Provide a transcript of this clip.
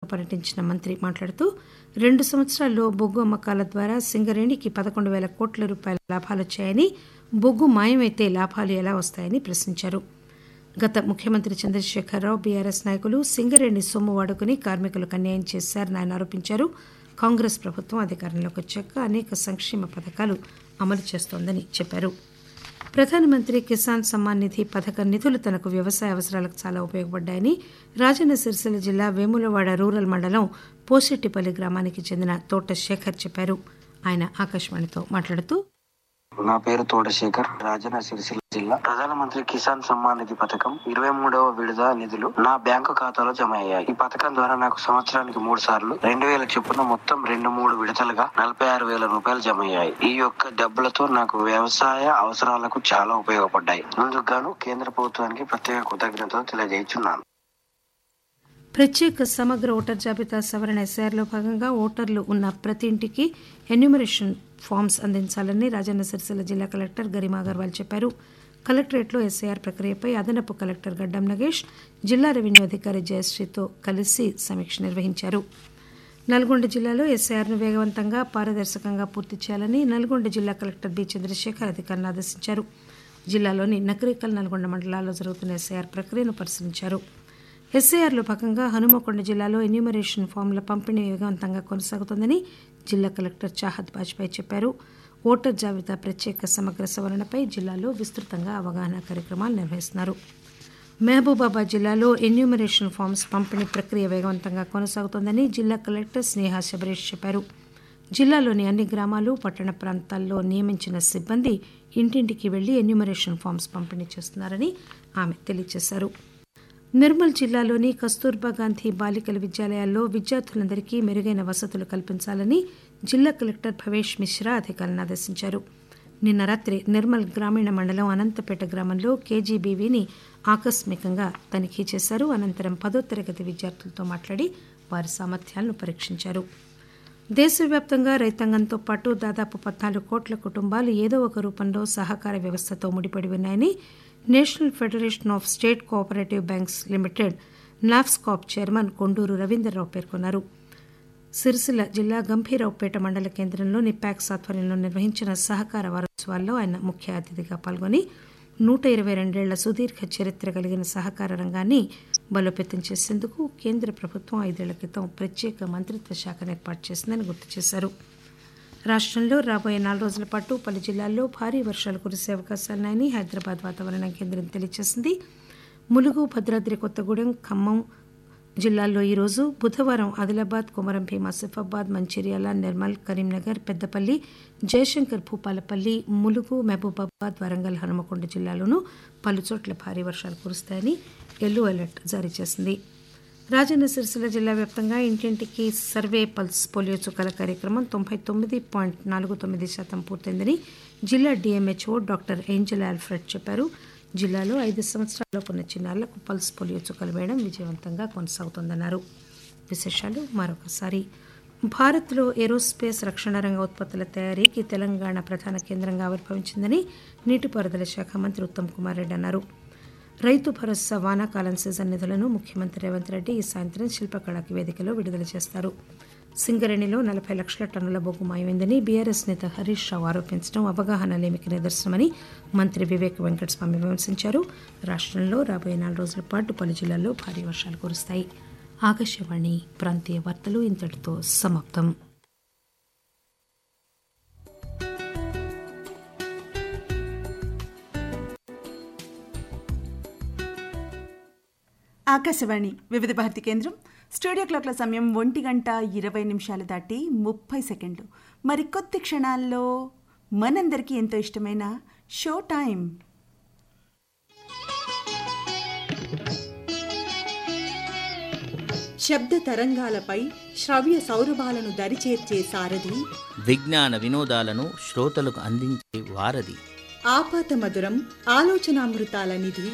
పర్యటించిన మంత్రి మాట్లాడుతూ రెండు సంవత్సరాల్లో బొగ్గు అమ్మకాల ద్వారా సింగరేణికి పదకొండు వేల కోట్ల రూపాయల లాభాలొచ్చాయని బొగ్గు మాయమైతే లాభాలు ఎలా వస్తాయని ప్రశ్నించారు గత ముఖ్యమంత్రి చంద్రశేఖరరావు బీఆర్ఎస్ నాయకులు సింగరేణి సొమ్ము వాడుకుని కార్మికులకు అన్యాయం చేశారని ఆయన ఆరోపించారు కాంగ్రెస్ ప్రభుత్వం అధికారంలోకి వచ్చాక అనేక సంక్షేమ పథకాలు అమలు చేస్తోందని చెప్పారు ప్రధానమంత్రి కిసాన్ సమ్మాన్ నిధి పథకం నిధులు తనకు వ్యవసాయ అవసరాలకు చాలా ఉపయోగపడ్డాయని రాజన్న సిరిసిల్ల జిల్లా వేములవాడ రూరల్ మండలం పోసెట్టిపల్లి గ్రామానికి చెందిన తోట శేఖర్ చెప్పారు ఆయన ఆకాశవాణితో మాట్లాడుతూ నా పేరు తోటశేఖర్ రాజన్న సిరిసిల్ల జిల్లా ప్రధానమంత్రి కిసాన్ సమ్మాన్ నిధి పథకం ఇరవై మూడవ విడత నిధులు నా బ్యాంకు ఖాతాలో జమ అయ్యాయి ఈ పథకం ద్వారా నాకు సంవత్సరానికి మూడు సార్లు రెండు వేల చొప్పున మొత్తం రెండు మూడు విడతలుగా నలభై ఆరు వేల రూపాయలు జమ అయ్యాయి ఈ యొక్క డబ్బులతో నాకు వ్యవసాయ అవసరాలకు చాలా ఉపయోగపడ్డాయి ముందుకు గాను కేంద్ర ప్రభుత్వానికి ప్రత్యేక కృతజ్ఞతలు తెలియజేస్తున్నాను ప్రత్యేక సమగ్ర ఓటర్ జాబితా సవరణ ఎస్ఐఆర్లో భాగంగా ఓటర్లు ఉన్న ప్రతి ఇంటికి ఎన్యూమరేషన్ ఫామ్స్ అందించాలని రాజన్న సిరిసిల్ల జిల్లా కలెక్టర్ గరిమా అగర్వాల్ చెప్పారు కలెక్టరేట్లో ఎస్ఐఆర్ ప్రక్రియపై అదనపు కలెక్టర్ గడ్డం నగేష్ జిల్లా రెవెన్యూ అధికారి జయశ్రీతో కలిసి సమీక్ష నిర్వహించారు నల్గొండ జిల్లాలో ఎస్ఐఆర్ను వేగవంతంగా పారదర్శకంగా పూర్తి చేయాలని నల్గొండ జిల్లా కలెక్టర్ బి చంద్రశేఖర్ అధికారులను ఆదేశించారు జిల్లాలోని నకరికల్ నల్గొండ మండలాల్లో జరుగుతున్న ఎస్ఐఆర్ ప్రక్రియను పరిశీలించారు ఎస్ఐఆర్లో భాగంగా హనుమకొండ జిల్లాలో ఎన్యూమరేషన్ ఫామ్ల పంపిణీ వేగవంతంగా కొనసాగుతోందని జిల్లా కలెక్టర్ చాహద్ బాజ్పాయ్ చెప్పారు ఓటర్ జాబితా ప్రత్యేక సమగ్ర సవరణపై జిల్లాలో విస్తృతంగా అవగాహన కార్యక్రమాలు నిర్వహిస్తున్నారు మహబూబాబాద్ జిల్లాలో ఎన్యూమరేషన్ ఫామ్స్ పంపిణీ ప్రక్రియ వేగవంతంగా కొనసాగుతోందని జిల్లా కలెక్టర్ స్నేహ శబరీష్ చెప్పారు జిల్లాలోని అన్ని గ్రామాలు పట్టణ ప్రాంతాల్లో నియమించిన సిబ్బంది ఇంటింటికి వెళ్లి ఎన్యూమరేషన్ ఫామ్స్ పంపిణీ చేస్తున్నారని ఆమె తెలియజేశారు నిర్మల్ జిల్లాలోని కస్తూర్బా గాంధీ బాలికల విద్యాలయాల్లో విద్యార్థులందరికీ మెరుగైన వసతులు కల్పించాలని జిల్లా కలెక్టర్ భవేష్ మిశ్రా అధికారులను ఆదేశించారు నిన్న రాత్రి నిర్మల్ గ్రామీణ మండలం అనంతపేట గ్రామంలో కేజీబీవీని ఆకస్మికంగా తనిఖీ చేశారు అనంతరం పదో తరగతి విద్యార్థులతో మాట్లాడి వారి సామర్థ్యాలను పరీక్షించారు దేశవ్యాప్తంగా రైతాంగంతో పాటు దాదాపు పద్నాలుగు కోట్ల కుటుంబాలు ఏదో ఒక రూపంలో సహకార వ్యవస్థతో ముడిపడి ఉన్నాయని national federation of state cooperative banks limited NAFSCOB chairman Konduru Ravindrarao పేర్కొన్నారు సిరిసిల్ల జిల్లా గంభీరావుపేట మండల కేంద్రంలోని ప్యాక్స్ ఆధ్వర్యంలో నిర్వహించిన సహకార వారోత్సవాల్లో ఆయన ముఖ్య అతిథిగా పాల్గొని నూట ఇరవై రెండేళ్ల సుదీర్ఘ చరిత్ర కలిగిన సహకార రంగాన్ని బలోపేతం చేసేందుకు కేంద్ర ప్రభుత్వం ఐదేళ్ల క్రితం ప్రత్యేక మంత్రిత్వ శాఖను ఏర్పాటు చేసిందని గుర్తు చేశారు రాష్టంలో రాబోయే నాలుగు రోజుల పాటు పలు జిల్లాల్లో భారీ వర్షాలు కురిసే అవకాశాలున్నాయని హైదరాబాద్ వాతావరణ కేంద్రం తెలియజేసింది ములుగు భద్రాద్రి కొత్తగూడెం ఖమ్మం జిల్లాల్లో ఈరోజు బుధవారం ఆదిలాబాద్ కొమరం భీం ఆసిఫాబాద్ మంచిర్యాల నిర్మల్ కరీంనగర్ పెద్దపల్లి జయశంకర్ భూపాలపల్లి ములుగు మహబూబాబాద్ వరంగల్ హనుమకొండ జిల్లాలోనూ పలుచోట్ల భారీ వర్షాలు కురుస్తాయని ఎల్లో అలర్ట్ జారీ చేసింది రాజన్న సిరిసిల్ల జిల్లా వ్యాప్తంగా ఇంటింటికి సర్వే పల్స్ పోలియో చుక్కల కార్యక్రమం తొంభై తొమ్మిది పాయింట్ నాలుగు తొమ్మిది శాతం పూర్తయిందని జిల్లా డిఎంహెచ్ఓ డాక్టర్ ఏంజల్ ఆల్ఫ్రెడ్ చెప్పారు జిల్లాలో ఐదు సంవత్సరాలలోపు ఉన్న చిన్నారులకు పల్స్ పోలియో చుక్కలు వేయడం విజయవంతంగా కొనసాగుతోందన్నారు విశేషాలు మరొకసారి భారత్లో ఏరోస్పేస్ రక్షణ రంగ ఉత్పత్తుల తయారీకి తెలంగాణ ప్రధాన కేంద్రంగా ఆవిర్భవించిందని నీటిపారుదల శాఖ మంత్రి ఉత్తమ్ కుమార్ రెడ్డి అన్నారు రైతు భరోసా వానాకాలం సీజన్ నిధులను ముఖ్యమంత్రి రేవంత్ రెడ్డి ఈ సాయంత్రం శిల్పకళాకి వేదికలో విడుదల చేస్తారు సింగరేణిలో నలభై లక్షల టన్నుల బొగ్గు మాయమైందని బీఆర్ఎస్ నేత హరీష్ రావు ఆరోపించడం అవగాహన లేమికి నిదర్శనమని మంత్రి వివేక్ వెంకటస్వామి విమర్శించారు రాష్టంలో రాబోయే నాలుగు రోజుల పాటు పలు జిల్లాల్లో భారీ వర్షాలు కురుస్తాయి ఆకాశవాణి ప్రాంతీయ వార్తలు ఇంతటితో సమాప్తం ఆకాశవాణి వివిధ భారతి కేంద్రం స్టూడియో క్లాక్ల సమయం ఒంటి గంట ఇరవై నిమిషాలు దాటి ముప్పై సెకండ్లు మరికొద్ది క్షణాల్లో మనందరికీ ఎంతో ఇష్టమైన షో టైం శబ్ద తరంగాలపై శ్రవ్య సౌరభాలను దరిచేర్చే సారథి విజ్ఞాన వినోదాలను శ్రోతలకు అందించే వారధి ఆపాత మధురం ఆలోచనామృతాల నిధి